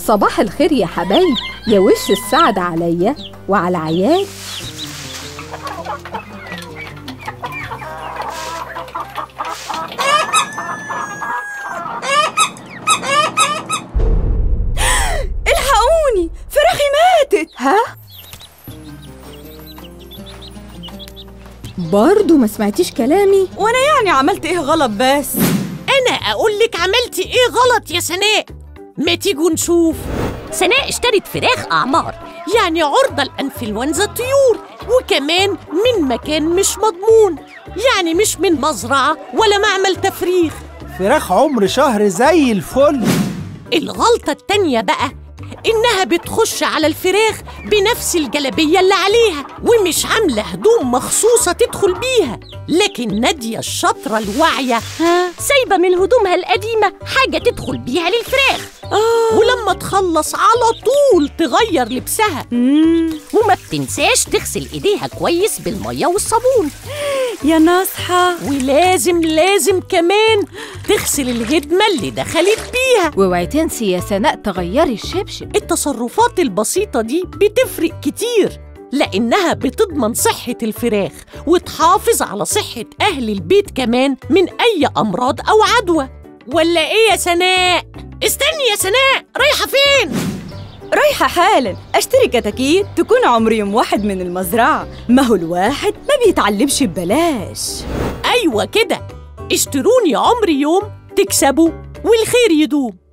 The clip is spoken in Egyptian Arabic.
صباح الخير يا حبايب يا وش السعد عليا وعلى عيال الحقوني فراخي ماتت ها برضو ما سمعتيش كلامي وانا يعني عملت ايه غلط بس انا اقول لك عملتي ايه غلط يا سناء ما تيجوا نشوف سناء اشترت فراخ اعمار يعني عرضة لانفلونزا الطيور وكمان من مكان مش مضمون يعني مش من مزرعة ولا معمل تفريخ فراخ عمر شهر زي الفل الغلطة التانية بقى إنها بتخش على الفراخ بنفس الجلبية اللي عليها ومش عاملة هدوم مخصوصة تدخل بيها لكن نادية الشاطرة الواعية ها سايبة من هدومها القديمة حاجة تدخل بيها للفراخ آه. ولما تخلص على طول تغير لبسها مم. وما بتنساش تغسل ايديها كويس بالمية والصابون يا ناصحة ولازم لازم كمان تغسل الهدمة اللي دخلت بيها واوعي تنسي يا سناء تغيري الشبشب التصرفات البسيطة دي بتفرق كتير لأنها بتضمن صحة الفراخ وتحافظ على صحة أهل البيت كمان من أي أمراض أو عدوى ولا إيه يا سناء؟ استني يا سناء رايحة فين؟ رايحة حالا أشتري كتاكيت تكون عمر يوم واحد من المزرعة ما هو الواحد ما بيتعلمش ببلاش أيوة كده اشتروني عمر يوم تكسبوا والخير يدوم